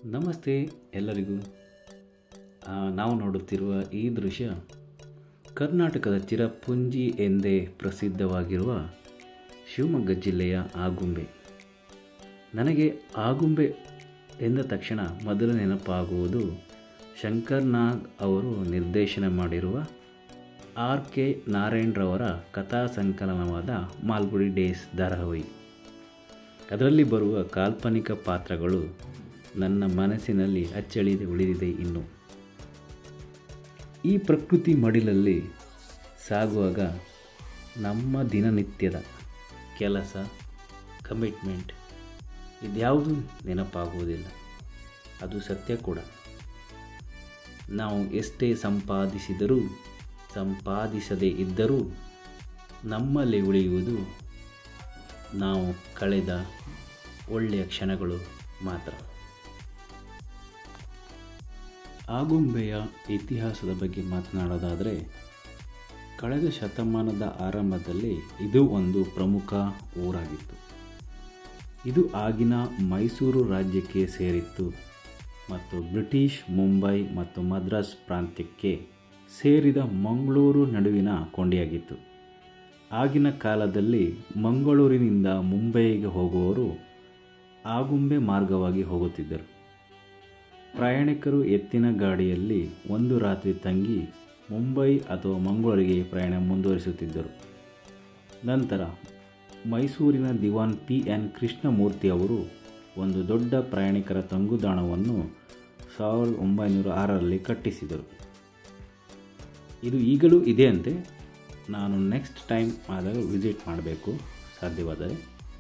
ನಮಸ್ತೆ ಎಲ್ಲರಿಗೂ ಆ, ನಾವು ನೋಡುತ್ತಿರುವ ಈ ದೃಶ್ಯ ಕರ್ನಾಟಕದ ಚಿರಪುಂಜಿ ಎಂದೇ ಪ್ರಸಿದ್ಧವಾಗಿರುವ ಶಿವಮೊಗ್ಗ ಜಿಲ್ಲೆಯ ಆಗುಂಬೆ ನನಗೆ ಆಗುಂಬೆ ಎಂದ ತಕ್ಷಣ ಮೊದಲು ನೆನಪಾಗುವುದು ಶಂಕರ್ ನಾಗ್ ಅವರು ನಿರ್ದೇಶನ ಮಾಡಿರುವ ಆರ್ ಕೆ ನಾರಾಯಣರವರ ಕಥಾ ಸಂಕಲನವಾದ ಮಾಲ್ಗುಡಿ ಡೇಸ್ ಧಾರಾವಾಹಿ ಅದರಲ್ಲಿ ಬರುವ ಕಾಲ್ಪನಿಕ ಪಾತ್ರಗಳು ನನ್ನ ಮನಸ್ಸಿನಲ್ಲಿ ಅಚ್ಚಳಿದೆ ಉಳಿದಿದೆ ಇನ್ನು ಈ ಪ್ರಕೃತಿ ಮಡಿಲಲ್ಲಿ ಸಾಗುವಾಗ ನಮ್ಮ ದಿನನಿತ್ಯದ ಕೆಲಸ ಕಮಿಟ್ಮೆಂಟ್ ಇದ್ಯಾವುದೂ ನೆನಪಾಗುವುದಿಲ್ಲ ಅದು ಸತ್ಯ ಕೂಡ ನಾವು ಎಷ್ಟೇ ಸಂಪಾದಿಸಿದರೂ ಸಂಪಾದಿಸದೇ ಇದ್ದರೂ ನಮ್ಮಲ್ಲಿ ಉಳಿಯುವುದು ನಾವು ಕಳೆದ ಒಳ್ಳೆಯ ಕ್ಷಣಗಳು ಮಾತ್ರ ಆಗುಂಬೆಯ ಇತಿಹಾಸದ ಬಗ್ಗೆ ಮಾತನಾಡೋದಾದರೆ ಕಳೆದ ಶತಮಾನದ ಆರಂಭದಲ್ಲಿ ಇದು ಒಂದು ಪ್ರಮುಖ ಊರಾಗಿತ್ತು ಇದು ಆಗಿನ ಮೈಸೂರು ರಾಜ್ಯಕ್ಕೆ ಸೇರಿತ್ತು ಮತ್ತು ಬ್ರಿಟಿಷ್ ಮುಂಬೈ ಮತ್ತು ಮದ್ರಾಸ್ ಪ್ರಾಂತ್ಯಕ್ಕೆ ಸೇರಿದ ಮಂಗಳೂರು ನಡುವಿನ ಕೊಂಡಿಯಾಗಿತ್ತು ಆಗಿನ ಕಾಲದಲ್ಲಿ ಮಂಗಳೂರಿನಿಂದ ಮುಂಬೈಗೆ ಹೋಗುವವರು ಆಗುಂಬೆ ಮಾರ್ಗವಾಗಿ ಹೋಗುತ್ತಿದ್ದರು ಪ್ರಯಾಣಿಕರು ಎತ್ತಿನ ಗಾಡಿಯಲ್ಲಿ ಒಂದು ರಾತ್ರಿ ತಂಗಿ ಮುಂಬೈ ಅಥವಾ ಮಂಗಳೂರಿಗೆ ಪ್ರಯಾಣ ಮುಂದುವರಿಸುತ್ತಿದ್ದರು ನಂತರ ಮೈಸೂರಿನ ದಿವಾನ್ ಪಿ ಎನ್ ಕೃಷ್ಣಮೂರ್ತಿ ಅವರು ಒಂದು ದೊಡ್ಡ ಪ್ರಯಾಣಿಕರ ತಂಗುದಾಣವನ್ನು ಸಾವಿರದ ಒಂಬೈನೂರ ಆರರಲ್ಲಿ ಕಟ್ಟಿಸಿದರು ಇದು ಈಗಲೂ ಇದೆ ಅಂತೆ ನಾನು ನೆಕ್ಸ್ಟ್ ಟೈಮ್ ಆದಾಗ ವಿಸಿಟ್ ಮಾಡಬೇಕು ಸಾಧ್ಯವಾದರೆ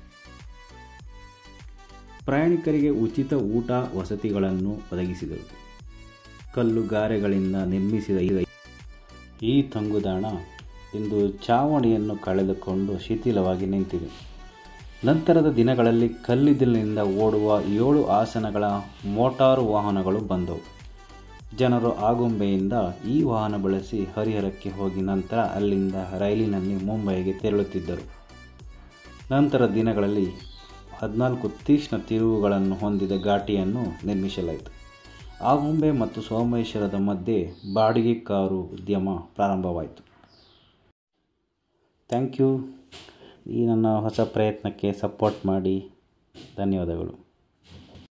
ಪ್ರಯಾಣಿಕರಿಗೆ ಉಚಿತ ಊಟ ವಸತಿಗಳನ್ನು ಒದಗಿಸಿದರು ಕಲ್ಲು ಗಾರೆಗಳಿಂದ ನಿರ್ಮಿಸಿದ ಈ- ಈ ತಂಗುದಾಣ ಇಂದು ಚಾವಣಿಯನ್ನು ಕಳೆದುಕೊಂಡು ಶಿಥಿಲವಾಗಿ ನಿಂತಿದೆ ನಂತರದ ದಿನಗಳಲ್ಲಿ ಕಲ್ಲಿದ್ದಲಿನಿಂದ ಓಡುವ ಏಳು ಆಸನಗಳ ಮೋಟಾರು ವಾಹನಗಳು ಬಂದವು ಜನರು ಆಗುಂಬೆಯಿಂದ ಈ ವಾಹನ ಬಳಸಿ ಹರಿಹರಕ್ಕೆ ಹೋಗಿ ನಂತರ ಅಲ್ಲಿಂದ ರೈಲಿನಲ್ಲಿ ಮುಂಬೈಗೆ ತೆರಳುತ್ತಿದ್ದರು ನಂತರ ದಿನಗಳಲ್ಲಿ ಹದಿನಾಲ್ಕು ತೀಕ್ಷ್ಣ ತಿರುವುಗಳನ್ನು ಹೊಂದಿದ ಘಾಟಿಯನ್ನು ನಿರ್ಮಿಸಲಾಯಿತು ಆಗುಂಬೆ ಮತ್ತು ಸೋಮೇಶ್ವರದ ಮಧ್ಯೆ ಬಾಡಿಗೆ ಕಾರು ಉದ್ಯಮ ಪ್ರಾರಂಭವಾಯಿತು ಥ್ಯಾಂಕ್ ಯು ಈ ನನ್ನ ಹೊಸ ಪ್ರಯತ್ನಕ್ಕೆ ಸಪೋರ್ಟ್ ಮಾಡಿ ಧನ್ಯವಾದಗಳು